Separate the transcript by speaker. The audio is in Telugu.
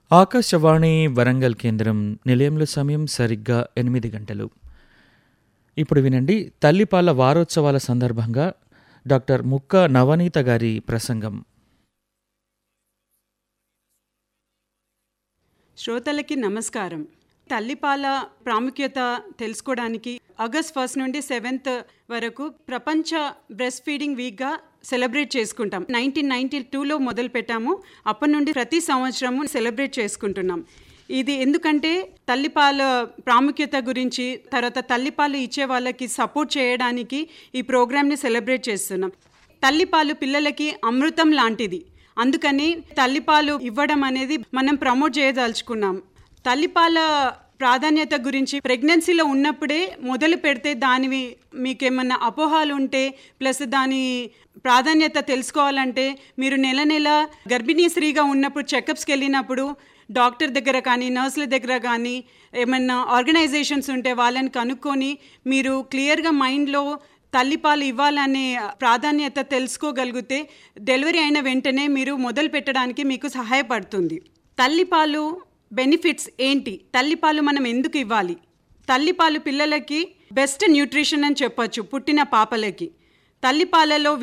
Speaker 1: ఆకాశవాణి వరంగల్ కేంద్రం నిలయంలో సమయం సరిగ్గా ఎనిమిది గంటలు ఇప్పుడు వినండి తల్లిపాల వారోత్సవాల సందర్భంగా డాక్టర్ ముక్క నవనీత గారి ప్రసంగం
Speaker 2: శ్రోతలకి నమస్కారం తల్లిపాల ప్రాముఖ్యత తెలుసుకోవడానికి ఆగస్ట్ ఫస్ట్ నుండి సెవెంత్ వరకు ప్రపంచ బ్రెస్ట్ ఫీడింగ్ వీక్గా సెలబ్రేట్ చేసుకుంటాం నైన్టీన్ నైన్టీ టూలో మొదలు పెట్టాము అప్పటి నుండి ప్రతి సంవత్సరము సెలబ్రేట్ చేసుకుంటున్నాం ఇది ఎందుకంటే తల్లిపాల ప్రాముఖ్యత గురించి తర్వాత తల్లిపాలు ఇచ్చే వాళ్ళకి సపోర్ట్ చేయడానికి ఈ ప్రోగ్రామ్ని సెలబ్రేట్ చేస్తున్నాం తల్లిపాలు పిల్లలకి అమృతం లాంటిది అందుకని తల్లిపాలు ఇవ్వడం అనేది మనం ప్రమోట్ చేయదలుచుకున్నాం తల్లిపాల ప్రాధాన్యత గురించి ప్రెగ్నెన్సీలో ఉన్నప్పుడే మొదలు పెడితే దానివి మీకు ఏమన్నా అపోహాలు ఉంటే ప్లస్ దాని ప్రాధాన్యత తెలుసుకోవాలంటే మీరు నెల నెల గర్భిణీ స్త్రీగా ఉన్నప్పుడు చెకప్స్కి వెళ్ళినప్పుడు డాక్టర్ దగ్గర కానీ నర్సుల దగ్గర కానీ ఏమన్నా ఆర్గనైజేషన్స్ ఉంటే వాళ్ళని కనుక్కొని మీరు క్లియర్గా మైండ్లో తల్లిపాలు ఇవ్వాలనే ప్రాధాన్యత తెలుసుకోగలిగితే డెలివరీ అయిన వెంటనే మీరు మొదలు పెట్టడానికి మీకు సహాయపడుతుంది తల్లిపాలు బెనిఫిట్స్ ఏంటి తల్లిపాలు మనం ఎందుకు ఇవ్వాలి తల్లిపాలు పిల్లలకి బెస్ట్ న్యూట్రిషన్ అని చెప్పొచ్చు పుట్టిన పాపలకి తల్లిపాలలో